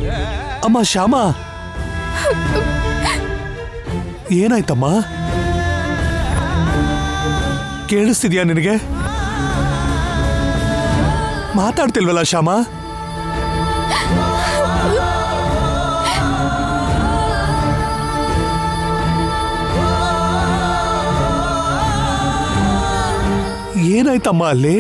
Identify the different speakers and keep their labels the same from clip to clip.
Speaker 1: ಅಮ್ಮ ಶ್ಯಾಮ ಏನಾಯ್ತಮ್ಮ ಕೇಳಿಸ್ತಿದ್ಯಾ ನಿನಗೆ ಮಾತಾಡ್ತಿಲ್ವಲ್ಲ ಶ್ಯಾಮ ಏನಾಯ್ತಮ್ಮ ಅಲ್ಲಿ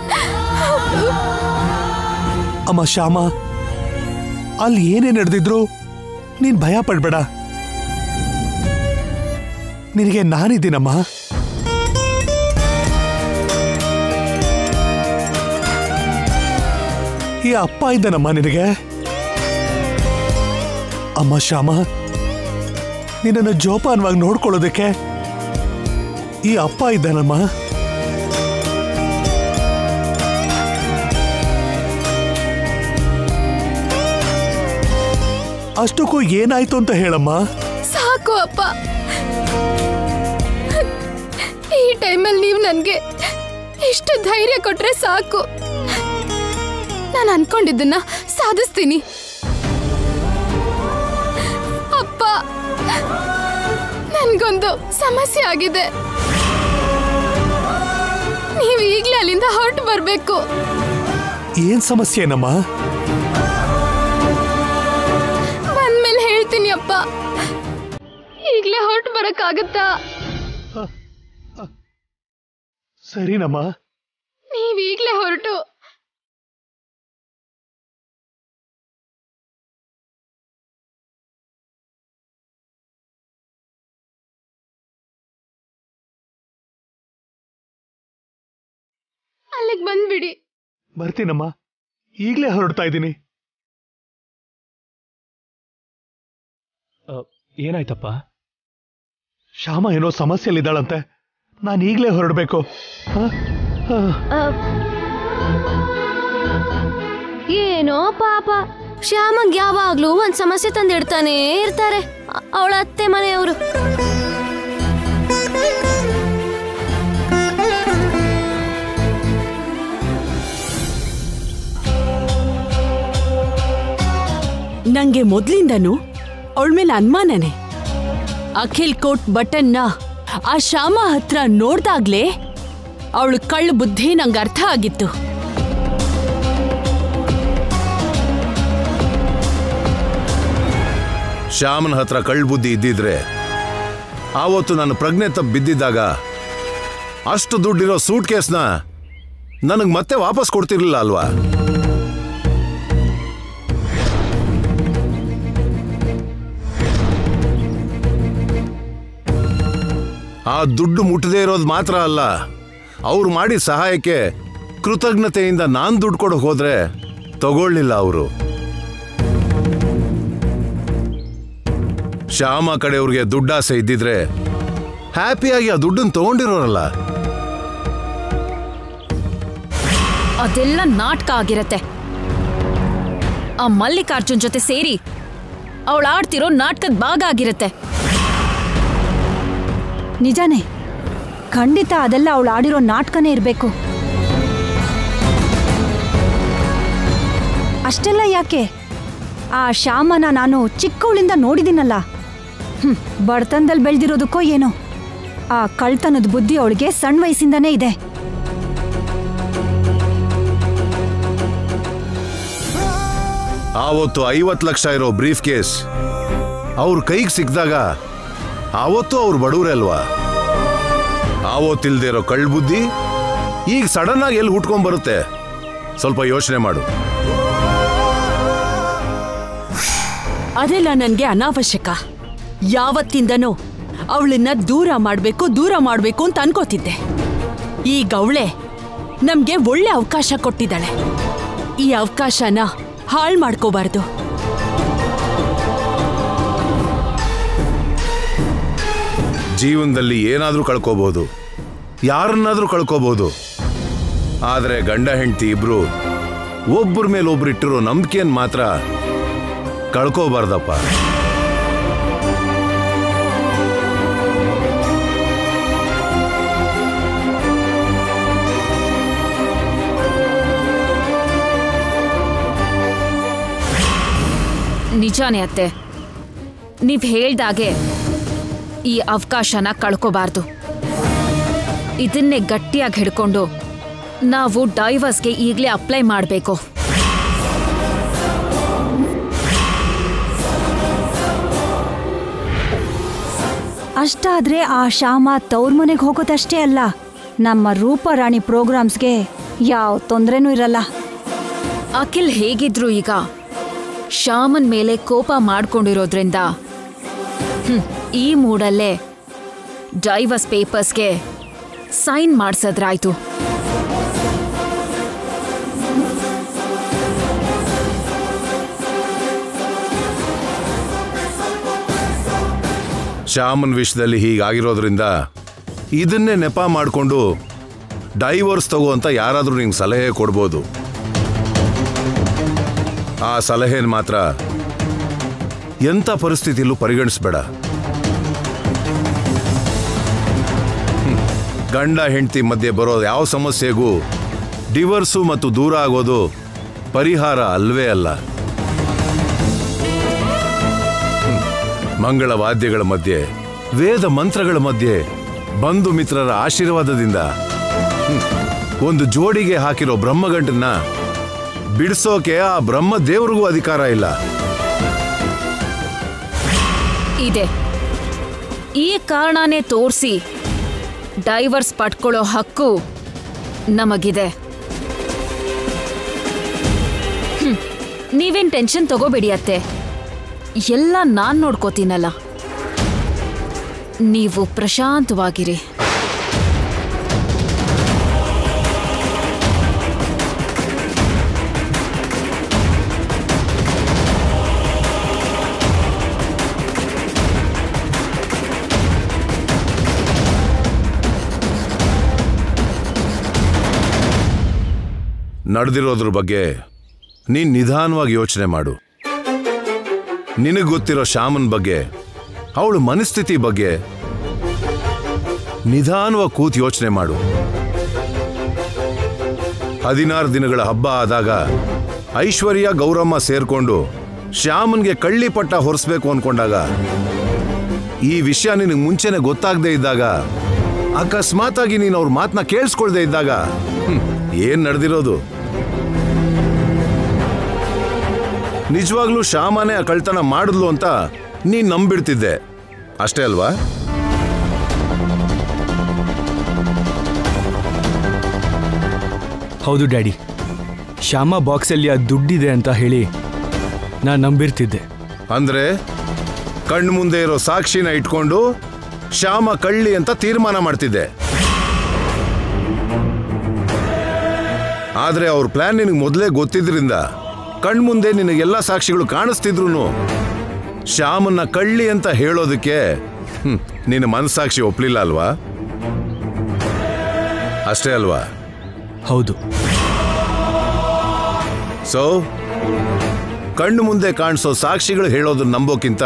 Speaker 1: ಅಮ್ಮ ಶ್ಯಾಮ ಅಲ್ಲಿ ಏನೇ ನಡೆದಿದ್ರು ನೀನ್ ಭಯ ಪಡ್ಬೇಡ ನಿನಗೆ ನಾನಿದ್ದೀನಮ್ಮ ಈ ಅಪ್ಪ ಇದ್ದಾನಮ್ಮ ನಿನಗೆ ಅಮ್ಮ ಶ್ಯಾಮ ನಿನ್ನನ್ನು ಜೋಪಾನವಾಗಿ ನೋಡ್ಕೊಳ್ಳೋದಕ್ಕೆ ಈ ಅಪ್ಪ ಇದ್ದಾನಮ್ಮ ಅಷ್ಟಕ್ಕೂ ಏನಾಯ್ತು ಅಂತ ಹೇಳಮ್ಮ
Speaker 2: ಸಾಕು ಅಪ್ಪ ಈ ಟೈಮಲ್ಲಿ ನೀವು ನನಗೆ ಇಷ್ಟು ಧೈರ್ಯ ಕೊಟ್ರೆ ಸಾಕು ನಾನು ಅನ್ಕೊಂಡಿದ್ದನ್ನ ಸಾಧಿಸ್ತೀನಿ ಅಪ್ಪ ನನ್ಗೊಂದು ಸಮಸ್ಯೆ ಆಗಿದೆ ನೀವು ಈಗಲೇ ಅಲ್ಲಿಂದ ಹೊರಟು ಬರಬೇಕು
Speaker 1: ಏನ್ ಸಮಸ್ಯೆನಮ್ಮ
Speaker 2: ಬಂದ್ಮೇಲೆ ಹೇಳ್ತೀನಿ ಅಪ್ಪ ಈಗಲೇ ಹೊರಟು ಬರಕ್ಕಾಗತ್ತಾ
Speaker 1: ಸರಿನಮ್ಮ
Speaker 2: ನೀವ್ ಈಗ್ಲೇ ಹೊರಟು ಅಲ್ಲಿಗೆ ಬಂದ್ಬಿಡಿ
Speaker 1: ಬರ್ತೀನಮ್ಮ ಈಗಲೇ ಹೊರಡ್ತಾ ಇದ್ದೀನಿ
Speaker 3: ಏನಾಯ್ತಪ್ಪ
Speaker 1: ಶ್ಯಾಮ ಏನೋ ಸಮಸ್ಯೆಯಲ್ಲಿದ್ದಾಳಂತೆ ನಾನು ಈಗಲೇ ಹೊರಡಬೇಕು
Speaker 4: ಏನೋ ಪಾಪ ಶ್ಯಾಮಂಗ್ ಯಾವಾಗ್ಲೂ ಒಂದ್ ಸಮಸ್ಯೆ ತಂದಿಡ್ತಾನೆ ಇರ್ತಾರೆ ಅವಳ ಅತ್ತೆ ಮನೆಯವರು
Speaker 5: ನಂಗೆ ಮೊದ್ಲಿಂದನೂ ಅವಳ ಮೇಲೆ ಅನುಮಾನನೆ ಅಖಿಲ್ ಕೋಟ್ ಬಟನ್ನ ಆ ಶ್ಯಾಮ ಹತ್ರ ನೋಡ್ದಾಗ್ಲೇ ಅವಳು ಕಳ್ಳು ಬುದ್ಧಿ ನಂಗೆ ಅರ್ಥ ಆಗಿತ್ತು
Speaker 6: ಶ್ಯಾಮನ ಹತ್ರ ಕಳ್ಳ ಬುದ್ಧಿ ಇದ್ದಿದ್ರೆ ಆವತ್ತು ನಾನು ಪ್ರಜ್ಞೆ ತಪ್ಪು ಬಿದ್ದಿದ್ದಾಗ ಅಷ್ಟು ದುಡ್ಡಿರೋ ಸೂಟ್ ಕೇಸ್ನ ನನಗೆ ಮತ್ತೆ ವಾಪಸ್ ಕೊಡ್ತಿರ್ಲಿಲ್ಲ ಅಲ್ವಾ ಆ ದುಡ್ಡು ಮುಟ್ಟದೇ ಇರೋದು ಮಾತ್ರ ಅಲ್ಲ ಅವ್ರು ಮಾಡಿದ ಸಹಾಯಕ್ಕೆ ಕೃತಜ್ಞತೆಯಿಂದ ನಾನು ದುಡ್ಡು ಕೊಡೋಕೆ ಹೋದ್ರೆ ತಗೊಳ್ಳಿಲ್ಲ ಅವರು ಶ್ಯಾಮ ಕಡೆಯವ್ರಿಗೆ ದುಡ್ಡಾಸೆ ಇದ್ದಿದ್ರೆ ಹ್ಯಾಪಿಯಾಗಿ ಆ ದುಡ್ಡನ್ನು ತಗೊಂಡಿರೋರಲ್ಲ
Speaker 7: ಅದೆಲ್ಲ ನಾಟಕ ಆಗಿರತ್ತೆ ಆ ಮಲ್ಲಿಕಾರ್ಜುನ್ ಜೊತೆ ಸೇರಿ ಅವಳು ಆಡ್ತಿರೋ ನಾಟಕದ ಭಾಗ ಆಗಿರತ್ತೆ
Speaker 8: ನಿಜಾನೇ ಖಂಡಿತ ಅದೆಲ್ಲ ಅವಳು ಆಡಿರೋ ನಾಟಕನೇ ಇರಬೇಕು ಅಷ್ಟೆಲ್ಲ ಯಾಕೆ ಆ ಶ್ಯಾಮನ ನಾನು ಚಿಕ್ಕವಳಿಂದ ನೋಡಿದ್ದೀನಲ್ಲ ಹ್ಮ್ ಬಡತನದಲ್ಲಿ ಬೆಳೆದಿರೋದಕ್ಕೋ ಏನೋ ಆ ಕಳ್ತನದ ಬುದ್ಧಿ ಅವಳಿಗೆ ಸಣ್ಣ ವಯಸ್ಸಿಂದನೇ ಇದೆ
Speaker 6: ಆವತ್ತು ಐವತ್ತು ಲಕ್ಷ ಇರೋ ಬ್ರೀಫ್ ಕೇಸ್ ಅವ್ರ ಕೈಗೆ ಸಿಕ್ಕಿದಾಗ ಆವತ್ತು ಅವ್ರು ಬಡವ್ರೆ ಅಲ್ವಾ ಆವತ್ತಿಲ್ದೇ ಇರೋ ಕಳ್ಳ ಬುದ್ಧಿ ಈಗ ಸಡನ್ ಆಗಿ ಎಲ್ಲಿ ಹುಟ್ಕೊಂಡ್ ಬರುತ್ತೆ ಸ್ವಲ್ಪ ಯೋಚನೆ ಮಾಡು
Speaker 5: ಅದೆಲ್ಲ ನನ್ಗೆ ಅನಾವಶ್ಯಕ ಯಾವತ್ತಿಂದನೂ ಅವಳನ್ನ ದೂರ ಮಾಡ್ಬೇಕು ದೂರ ಮಾಡ್ಬೇಕು ಅಂತ ಅನ್ಕೋತಿದ್ದೆ ಈಗ ಅವಳೆ ನಮ್ಗೆ ಒಳ್ಳೆ ಅವಕಾಶ ಕೊಟ್ಟಿದ್ದಾಳೆ ಈ ಅವಕಾಶನ ಹಾಳು ಮಾಡ್ಕೋಬಾರ್ದು
Speaker 6: ಜೀವನದಲ್ಲಿ ಏನಾದ್ರೂ ಕಳ್ಕೋಬಹುದು ಯಾರನ್ನಾದ್ರೂ ಕಳ್ಕೋಬಹುದು ಆದ್ರೆ ಗಂಡ ಹೆಂಡತಿ ಇಬ್ರು ಒಬ್ಬರ ಮೇಲೆ ಒಬ್ರು ಇಟ್ಟಿರೋ ನಂಬಿಕೆಯನ್ನು ಮಾತ್ರ ಕಳ್ಕೋಬಾರ್ದಪ್ಪ
Speaker 7: ನಿಜಾನೇ ಅತ್ತೆ ನೀವ್ ಹೇಳ್ದಾಗೆ ಈ ಅವಕಾಶನ ಕಳ್ಕೋಬಾರ್ದು ಇದನ್ನೇ ಗಟ್ಟಿಯಾಗಿ ಹಿಡ್ಕೊಂಡು ನಾವು ಡೈವರ್ಸ್ಗೆ ಈಗಲೇ ಅಪ್ಲೈ ಮಾಡಬೇಕು
Speaker 8: ಅಷ್ಟಾದ್ರೆ ಆ ಶ್ಯಾಮ ತವ್ರ ಮನೆಗೆ ಹೋಗೋದಷ್ಟೇ ಅಲ್ಲ ನಮ್ಮ ರೂಪರಾಣಿ ಪ್ರೋಗ್ರಾಮ್ಸ್ಗೆ ಯಾವ ತೊಂದರೆನೂ ಇರಲ್ಲ
Speaker 7: ಅಖಿಲ್ ಹೇಗಿದ್ರು ಈಗ ಶ್ಯಾಮನ್ ಮೇಲೆ ಕೋಪ ಮಾಡ್ಕೊಂಡಿರೋದ್ರಿಂದ ಹ್ಮ್, ಈ ಮೂಡಲ್ಲೇ ಡೈವರ್ಸ್ ಪೇಪರ್ಸ್ಗೆ ಸೈನ್ ಮಾಡ್ಸದ್ರಾಯ್ತು
Speaker 6: ಶ್ಯಾಮನ್ ವಿಷಯದಲ್ಲಿ ಹೀಗಾಗಿರೋದ್ರಿಂದ ಇದನ್ನೇ ನೆಪ ಮಾಡಿಕೊಂಡು ಡೈವರ್ಸ್ ತಗೋ ಅಂತ ಯಾರಾದರೂ ನಿಂಗೆ ಸಲಹೆ ಕೊಡ್ಬೋದು ಆ ಸಲಹೆನ ಮಾತ್ರ ಎಂಥ ಪರಿಸ್ಥಿತಿಯಲ್ಲೂ ಪರಿಗಣಿಸ್ಬೇಡ ಹ್ಮ್. ಗಂಡ ಹೆಂಡತಿ ಮಧ್ಯೆ ಬರೋ ಯಾವ ಸಮಸ್ಯೆಗೂ ಡಿವರ್ಸು ಮತ್ತು ದೂರ ಆಗೋದು ಪರಿಹಾರ ಅಲ್ವೇ ಅಲ್ಲ ಮಂಗಳ ವಾದ್ಯಗಳ ಮಧ್ಯೆ ವೇದ ಮಂತ್ರಗಳ ಮಧ್ಯೆ ಬಂಧು ಮಿತ್ರರ ಆಶೀರ್ವಾದದಿಂದ ಹ್ಮ್, ಒಂದು ಜೋಡಿಗೆ ಹಾಕಿರೋ ಬ್ರಹ್ಮಗಂಟನ್ನ ಬಿಡಿಸೋಕೆ ಆ ಬ್ರಹ್ಮ ದೇವ್ರಿಗೂ ಅಧಿಕಾರ ಇಲ್ಲ
Speaker 7: ಇದೆ ಈ ಕಾರಣನೇ ತೋರಿಸಿ ಡೈವರ್ಸ್ ಪಡ್ಕೊಳ್ಳೋ ಹಕ್ಕು ನಮಗಿದೆ ಹ್ಮ್, ನೀವೇನ್ ಟೆನ್ಷನ್ ತಗೋಬೇಡಿ ಅತ್ತೆ ಎಲ್ಲ ನಾನ್ ನೋಡ್ಕೋತೀನಲ್ಲ ನೀವು ಪ್ರಶಾಂತವಾಗಿರಿ
Speaker 6: ನಡೆದಿರೋದ್ರ ಬಗ್ಗೆ ನೀನ್ ನಿಧಾನವಾಗಿ ಯೋಚನೆ ಮಾಡು ನಿನಗೆ ಗೊತ್ತಿರೋ ಶ್ಯಾಮನ್ ಬಗ್ಗೆ ಅವಳ ಮನಸ್ಥಿತಿ ಬಗ್ಗೆ ನಿಧಾನವಾಗಿ ಕೂತ್ ಯೋಚನೆ ಮಾಡು ಹದಿನಾರು ದಿನಗಳ ಹಬ್ಬ ಆದಾಗ ಐಶ್ವರ್ಯ ಗೌರಮ್ಮ ಸೇರ್ಕೊಂಡು ಶ್ಯಾಮನ್ಗೆ ಕಳ್ಳಿ ಪಟ್ಟ ಹೊರಿಸ್ಬೇಕು ಅನ್ಕೊಂಡಾಗ ಈ ವಿಷಯ ನಿನಗೆ ಮುಂಚೆನೆ ಗೊತ್ತಾಗದೇ ಇದ್ದಾಗ ಅಕಸ್ಮಾತಾಗಿ ನೀನು ಅವ್ರ ಮಾತನ್ನ ಕೇಳಿಸ್ಕೊಳ್ದೇ ಇದ್ದಾಗ ಹ್ಮ್, ಏನ್ ನಡೆದಿರೋದು ನಿಜವಾಗ್ಲೂ ಶ್ಯಾಮನೇ ಆ ಕಳ್ತನ ಮಾಡಿದ್ಲು ಅಂತ ನೀನ್ ನಂಬಿಡ್ತಿದ್ದೆ ಅಷ್ಟೇ ಅಲ್ವಾ
Speaker 3: ಹೌದು ಡ್ಯಾಡಿ ಶ್ಯಾಮ ಬಾಕ್ಸಲ್ಲಿ ಆ ದುಡ್ಡಿದೆ ಅಂತ ಹೇಳಿ ನಾನು ನಂಬಿರ್ತಿದ್ದೆ
Speaker 6: ಅಂದ್ರೆ ಕಣ್ಣು ಮುಂದೆ ಇರೋ ಸಾಕ್ಷಿನ ಇಟ್ಕೊಂಡು ಶ್ಯಾಮ ಕಳ್ಳಿ ಅಂತ ತೀರ್ಮಾನ ಮಾಡ್ತಿದ್ದೆ ಆದ್ರೆ ಅವ್ರ ಪ್ಲಾನ್ ನಿನಗೆ ಮೊದಲೇ ಗೊತ್ತಿದ್ರಿಂದ ಕಣ್ಮುಂದೆ ನಿನಗೆಲ್ಲ ಸಾಕ್ಷಿಗಳು ಕಾಣಿಸ್ತಿದ್ರು ಶ್ಯಾಮನ್ನ ಕಳ್ಳಿ ಅಂತ ಹೇಳೋದಕ್ಕೆ ಹ್ಮ್, ನಿನ್ನ ಮನಸ್ಸಾಕ್ಷಿ ಒಪ್ಲಿಲ್ಲ ಅಲ್ವಾ ಅಷ್ಟೇ ಅಲ್ವಾ
Speaker 3: ಹೌದು
Speaker 6: ಸೊ ಕಣ್ಣು ಮುಂದೆ ಕಾಣಿಸೋ ಸಾಕ್ಷಿಗಳು ಹೇಳೋದನ್ನ ನಂಬೋಕ್ಕಿಂತ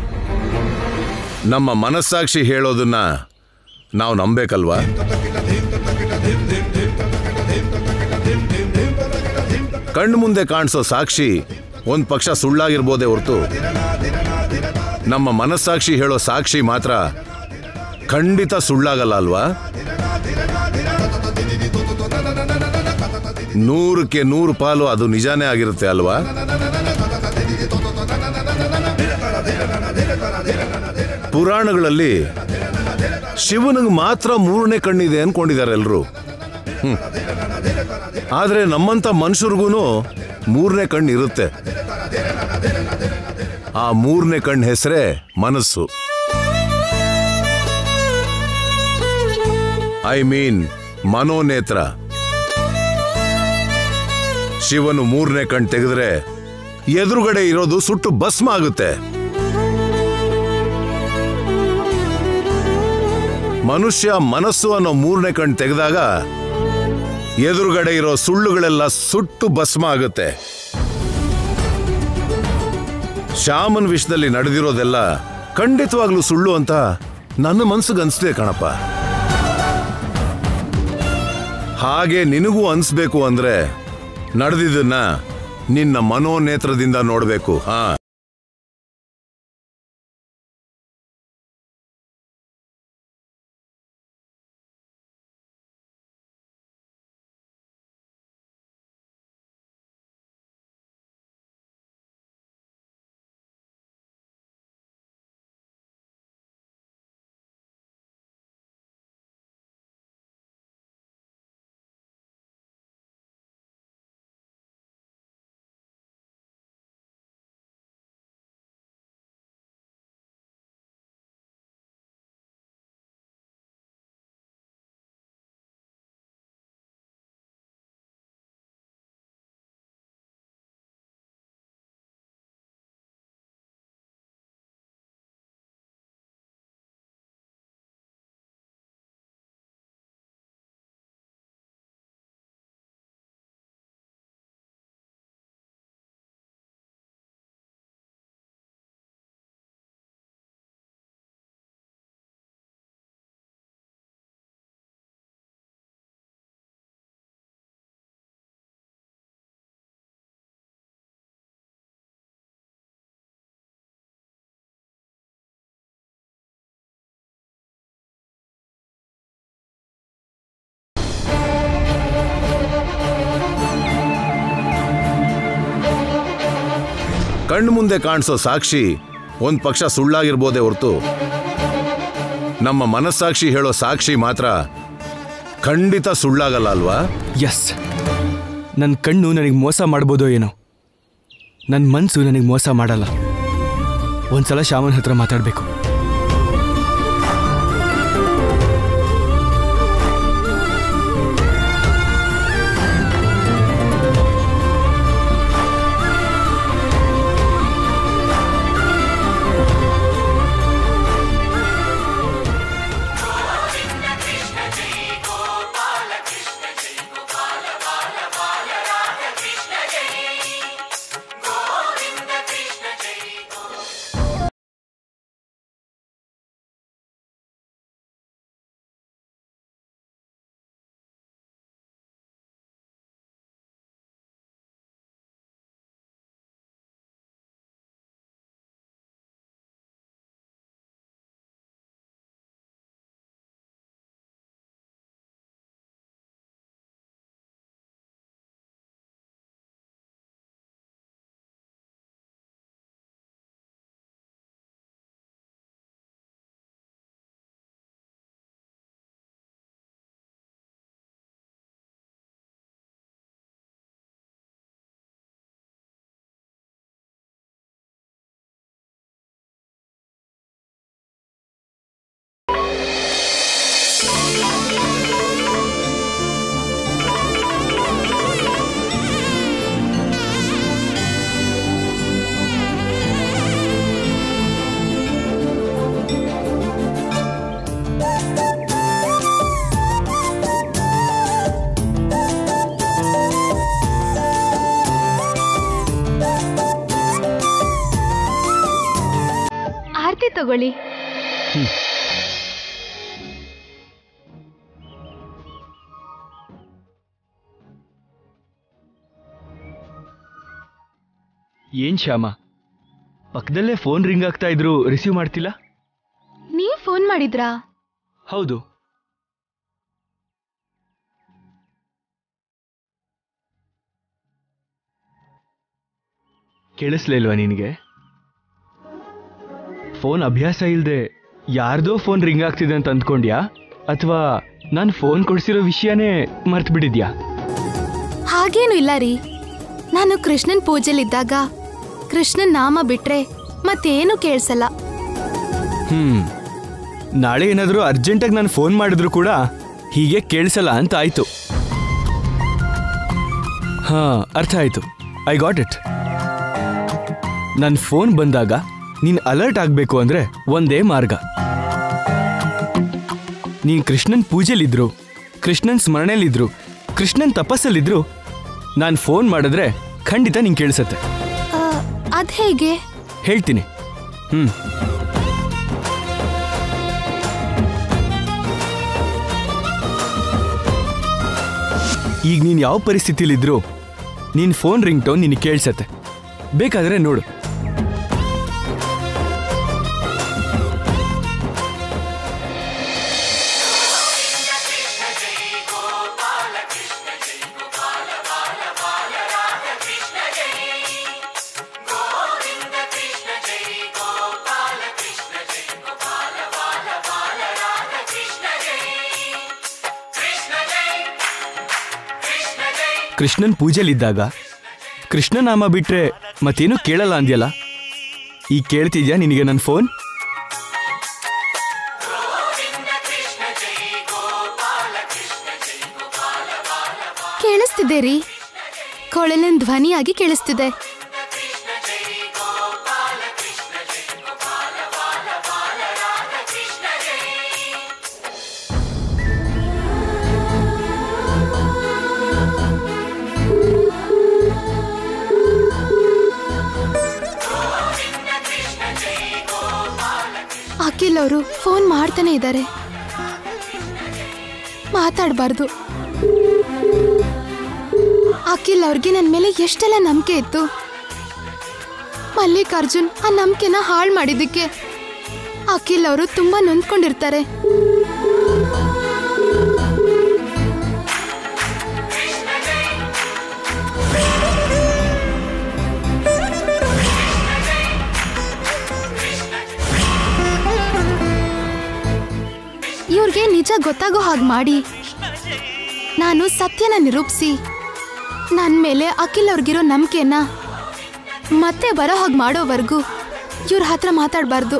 Speaker 6: ನಮ್ಮ ಮನಸ್ಸಾಕ್ಷಿ ಹೇಳೋದನ್ನ ನಾವು ನಂಬೇಕಲ್ವಾ ಕಣ್ಣು ಮುಂದೆ ಕಾಣಿಸೋ ಸಾಕ್ಷಿ ಒಂದ್ ಪಕ್ಷ ಸುಳ್ಳಾಗಿರ್ಬೋದೇ ಹೊರತು ನಮ್ಮ ಮನಸ್ಸಾಕ್ಷಿ ಹೇಳೋ ಸಾಕ್ಷಿ ಮಾತ್ರ ಖಂಡಿತ ಸುಳ್ಳಾಗಲ್ಲ ಅಲ್ವಾ ನೂರಕ್ಕೆ ನೂರು ಪಾಲು ಅದು ನಿಜಾನೇ ಆಗಿರುತ್ತೆ ಅಲ್ವಾ ಪುರಾಣಗಳಲ್ಲಿ ಶಿವನಿಗೆ ಮಾತ್ರ ಮೂರನೇ ಕಣ್ಣಿದೆ ಅನ್ಕೊಂಡಿದ್ದಾರೆ ಎಲ್ರು ಹ್ಮ್. ಆದ್ರೆ ನಮ್ಮಂತ ಮನುಷ್ಯರಿಗೂ ಮೂರನೇ ಕಣ್ಣು ಇರುತ್ತೆ ಆ ಮೂರನೇ ಕಣ್ಣು ಹೆಸರೇ ಮನಸ್ಸು ಐ ಮೀನ್ ಮನೋನೇತ್ರ ಶಿವನು ಮೂರನೇ ಕಣ್ ತೆಗೆದ್ರೆ ಎದುರುಗಡೆ ಇರೋದು ಸುಟ್ಟು ಭಸ್ಮ ಆಗುತ್ತೆ ಮನುಷ್ಯ ಮನಸ್ಸು ಅನ್ನೋ ಮೂರನೇ ಕಣ್ ತೆಗೆದಾಗ ಎದುರುಗಡೆ ಇರೋ ಸುಳ್ಳುಗಳೆಲ್ಲ ಸುಟ್ಟು ಭಸ್ಮ ಆಗುತ್ತೆ ಶ್ಯಾಮನ್ ವಿಷಯದಲ್ಲಿ ನಡೆದಿರೋದೆಲ್ಲ ಖಂಡಿತವಾಗ್ಲೂ ಸುಳ್ಳು ಅಂತ ನನ್ನ ಮನ್ಸಿಗೆ ಅನ್ಸ್ತಿದೆ ಕಣಪ್ಪ ಹಾಗೆ ನಿನಗೂ ಅನ್ಸ್ಬೇಕು ಅಂದ್ರೆ ನಡೆದಿದ್ದನ್ನ ನಿನ್ನ ಮನೋನೇತ್ರದಿಂದ ನೋಡ್ಬೇಕು ಹಾ ಕಣ್ಣು ಮುಂದೆ ಕಾಣಿಸೋ ಸಾಕ್ಷಿ ಒಂದ್ ಪಕ್ಷ ಸುಳ್ಳಾಗಿರ್ಬೋದೇ ಹೊರತು ನಮ್ಮ ಮನಸ್ಸಾಕ್ಷಿ ಹೇಳೋ ಸಾಕ್ಷಿ ಮಾತ್ರ ಖಂಡಿತ ಸುಳ್ಳಾಗಲ್ಲ ಅಲ್ವಾ
Speaker 3: ಎಸ್ ನನ್ನ ಕಣ್ಣು ನನಗೆ ಮೋಸ ಮಾಡ್ಬೋದೋ ಏನೋ ನನ್ನ ಮನಸ್ಸು ನನಗೆ ಮೋಸ ಮಾಡಲ್ಲ ಒಂದ್ಸಲ ಶ್ಯಾಮನ್ ಹತ್ರ ಮಾತಾಡಬೇಕು
Speaker 2: ಆರತಿ ತಗೊಳ್ಳಿ
Speaker 3: ಏನ್ ಶ್ಯಾಮ ಪಕ್ಕದಲ್ಲೇ ಫೋನ್ ರಿಂಗ್ ಆಗ್ತಾ ಇದ್ರು ರಿಸೀವ್ ಮಾಡ್ತಿಲ್ಲ
Speaker 2: ನೀವ್ ಫೋನ್ ಮಾಡಿದ್ರಾ
Speaker 3: ಹೌದು ಕೇಳಿಸ್ಲಿಲ್ವಾ ನಿನಗೆ ಫೋನ್ ಅಭ್ಯಾಸ ಇಲ್ಲದೆ ಯಾರ್ದೋ ಫೋನ್ ರಿಂಗ್ ಆಗ್ತಿದೆ ಅಂತ ಅಂದ್ಕೊಂಡ್ಯಾ ಅಥವಾ ನಾನು ಫೋನ್ ಕೊಡ್ಸಿರೋ ವಿಷಯನೇ ಮರ್ತು ಬಿಟ್ಟಿದ್ಯಾ
Speaker 2: ಹಾಗೇನು ಇಲ್ಲ ರೀ ನಾನು ಕೃಷ್ಣನ್ ಪೂಜೆಲಿದ್ದಾಗ ಕೃಷ್ಣನ್ ನಾಮ ಬಿಟ್ರೆ ಮತ್ತೇನು ಕೇಳ್ಸಲ್ಲ
Speaker 3: ಹ್ಮ್ ನಾಳೆ ಏನಾದರೂ ಅರ್ಜೆಂಟಾಗಿ ನಾನು ಫೋನ್ ಮಾಡಿದ್ರು ಕೂಡ ಹೀಗೆ ಕೇಳಿಸಲ್ಲ ಅಂತ ಆಯ್ತು ಹಾ ಅರ್ಥ ಆಯ್ತು ಐ ಗಾಟ್ ಇಟ್ ನನ್ನ ಫೋನ್ ಬಂದಾಗ ನೀನು ಅಲರ್ಟ್ ಆಗಬೇಕು ಅಂದ್ರೆ ಒಂದೇ ಮಾರ್ಗ ನೀನು ಕೃಷ್ಣನ್ ಪೂಜೆಲಿದ್ರು ಕೃಷ್ಣನ್ ಸ್ಮರಣೆಲಿದ್ರು ಕೃಷ್ಣನ್ ತಪಸ್ಸಲ್ಲಿದ್ರು ನಾನು ಫೋನ್ ಮಾಡಿದ್ರೆ ಖಂಡಿತ ನಿಂಗೆ ಕೇಳಿಸತ್ತೆ
Speaker 2: ಆ, ಅದ್ ಹೇಗೆ
Speaker 3: ಹೇಳ್ತೀನಿ ಹ್ಮ್ ಈಗ ನೀನು ಯಾವ ಪರಿಸ್ಥಿತಿಲಿದ್ರು ನಿನ್ನ ಫೋನ್ ರಿಂಗ್ ಟೋನ್ ನಿನಗೆ ಕೇಳಿಸತ್ತೆ ಬೇಕಾದ್ರೆ ನೋಡು ಕೃಷ್ಣನ್ ಪೂಜೆಲಿದ್ದಾಗ ಕೃಷ್ಣನಾಮ ಬಿಟ್ರೆ ಮತ್ತೇನು ಕೇಳಲ್ಲ ಅಂದ್ಯಲ್ಲ ಈಗ ಕೇಳ್ತಿದ್ಯಾ ನಿನಗೆ ನನ್ನ ಫೋನ್
Speaker 2: ಕೇಳಿಸ್ತಿದೆ ರೀ ಕೊಳಲಿನ ಧ್ವನಿಯಾಗಿ ಕೇಳಿಸ್ತಿದೆ ಅಖಿಲ್ ಅವರು ಫೋನ್ ಮಾಡ್ತಾನೆ ಇದ್ದಾರೆ ಮಾತಾಡಬಾರ್ದು ಅಖಿಲ್ ಅವ್ರಿಗೆ ನನ್ನ ಮೇಲೆ ಎಷ್ಟೆಲ್ಲ ನಂಬಿಕೆ ಇತ್ತು ಮಲ್ಲಿಕಾರ್ಜುನ್ ಆ ನಂಬಿಕೆನ ಹಾಳು ಮಾಡಿದ್ದಕ್ಕೆ ಅಖಿಲ್ ಅವರು ತುಂಬಾ ನೊಂದ್ಕೊಂಡಿರ್ತಾರೆ ನಿಜ ಗೊತ್ತಾಗೋ ಹಾಗೆ ಮಾಡಿ ನಾನು ಸತ್ಯನ ನಿರೂಪಿಸಿ ನನ್ನ ಮೇಲೆ ಅಖಿಲ್ ಅವ್ರಿಗಿರೋ ನಂಬಿಕೆನ ಮತ್ತೆ ಬರೋ ಹಾಗೆ ಮಾಡೋವರೆಗೂ ಇವ್ರ ಹತ್ರ ಮಾತಾಡಬಾರ್ದು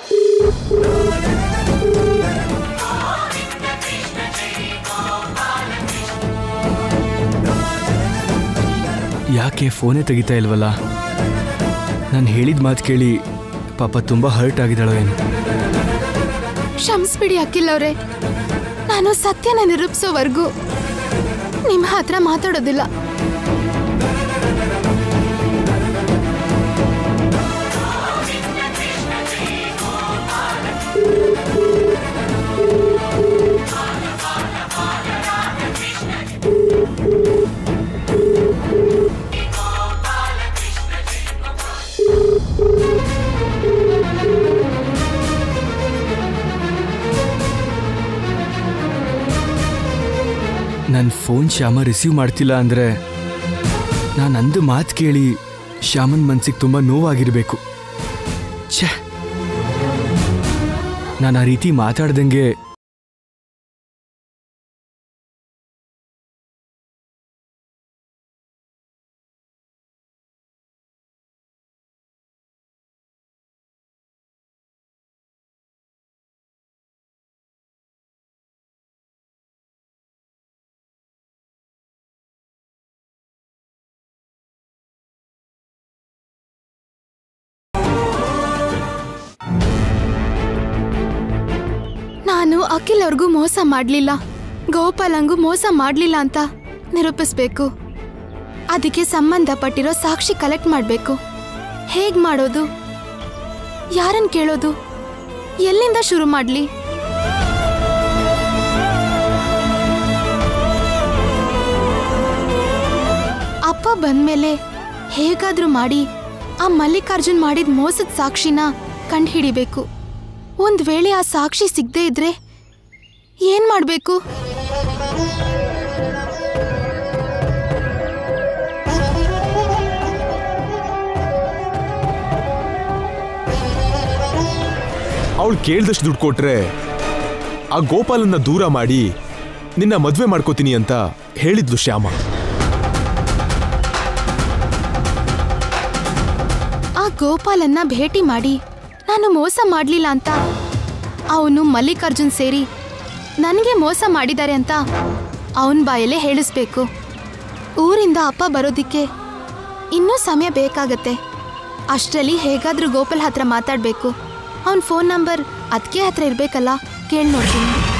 Speaker 3: ಯಾಕೆ ಫೋನೇ ತೆಗಿತಾ ಇಲ್ವಲ್ಲ ನಾನು ಹೇಳಿದ ಮಾತು ಕೇಳಿ ಪಾಪ ತುಂಬ ಹರ್ಟ್ ಆಗಿದ್ದಾಳೋ ಏನು
Speaker 2: ಕ್ಷಮಿಸ್ಬಿಡಿ ಅಖಿಲ್ ಅವರೇ ನಾನು ಸತ್ಯನ ನಿರೂಪಿಸೋವರೆಗೂ ನಿಮ್ಮ ಹತ್ರ ಮಾತಾಡೋದಿಲ್ಲ
Speaker 3: ನನ್ನ ಫೋನ್ ಶ್ಯಾಮ ರಿಸೀವ್ ಮಾಡ್ತಿಲ್ಲ ಅಂದರೆ ನಾನು ಅಂದು ಮಾತು ಕೇಳಿ ಶ್ಯಾಮನ್ ಮನ್ಸಿಗೆ ತುಂಬ ನೋವಾಗಿರಬೇಕು ಛೇ ನಾನು ಆ ರೀತಿ ಮಾತಾಡ್ದಂಗೆ
Speaker 2: ನಾನು ಅಖಿಲ್ ಅವ್ರಿಗೂ ಮೋಸ ಮಾಡಲಿಲ್ಲ ಗೋಪಾಲಂಗೂ ಮೋಸ ಮಾಡಲಿಲ್ಲ ಅಂತ ನಿರೂಪಿಸ್ಬೇಕು ಅದಕ್ಕೆ ಸಂಬಂಧಪಟ್ಟಿರೋ ಸಾಕ್ಷಿ ಕಲೆಕ್ಟ್ ಮಾಡಬೇಕು ಹೇಗ್ ಮಾಡೋದು ಯಾರನ್ನ ಕೇಳೋದು ಎಲ್ಲಿಂದ ಶುರು ಮಾಡಲಿ ಅಪ್ಪ ಬಂದ್ಮೇಲೆ ಹೇಗಾದ್ರೂ ಮಾಡಿ ಆ ಮಲ್ಲಿಕಾರ್ಜುನ್ ಮಾಡಿದ ಮೋಸದ ಸಾಕ್ಷಿನ ಕಂಡುಹಿಡಿಬೇಕು ಒಂದ್ ವೇಳೆ ಆ ಸಾಕ್ಷಿ ಸಿಗದೇ ಇದ್ರೆ ಏನ್ ಮಾಡ್ಬೇಕು
Speaker 9: ಅವಳು ಕೇಳ್ದಷ್ಟು ದುಡ್ಡು ಕೊಟ್ರೆ ಆ ಗೋಪಾಲನ್ನ ದೂರ ಮಾಡಿ ನಿನ್ನ ಮದ್ವೆ ಮಾಡ್ಕೋತೀನಿ ಅಂತ ಹೇಳಿದ್ಲು ಶ್ಯಾಮ
Speaker 2: ಆ ಗೋಪಾಲನ್ನ ಭೇಟಿ ಮಾಡಿ ನಾನು ಮೋಸ ಮಾಡ್ಲಿಲ್ಲ ಅಂತ ಅವನು ಮಲ್ಲಿಕಾರ್ಜುನ್ ಸೇರಿ ನನಗೆ ಮೋಸ ಮಾಡಿದ್ದಾರೆ ಅಂತ ಅವನ ಬಾಯಲ್ಲೇ ಹೇಳಿಸ್ಬೇಕು ಊರಿಂದ ಅಪ್ಪ ಬರೋದಿಕ್ಕೆ ಇನ್ನೂ ಸಮಯ ಬೇಕಾಗತ್ತೆ ಅಷ್ಟರಲ್ಲಿ ಹೇಗಾದ್ರೂ ಗೋಪಾಲ್ ಹತ್ರ ಮಾತಾಡಬೇಕು ಅವನ ಫೋನ್ ನಂಬರ್ ಅದಕ್ಕೆ ಹತ್ರ ಇರಬೇಕಲ್ಲ ಕೇಳಿ ನೋಡ್ತೀನಿ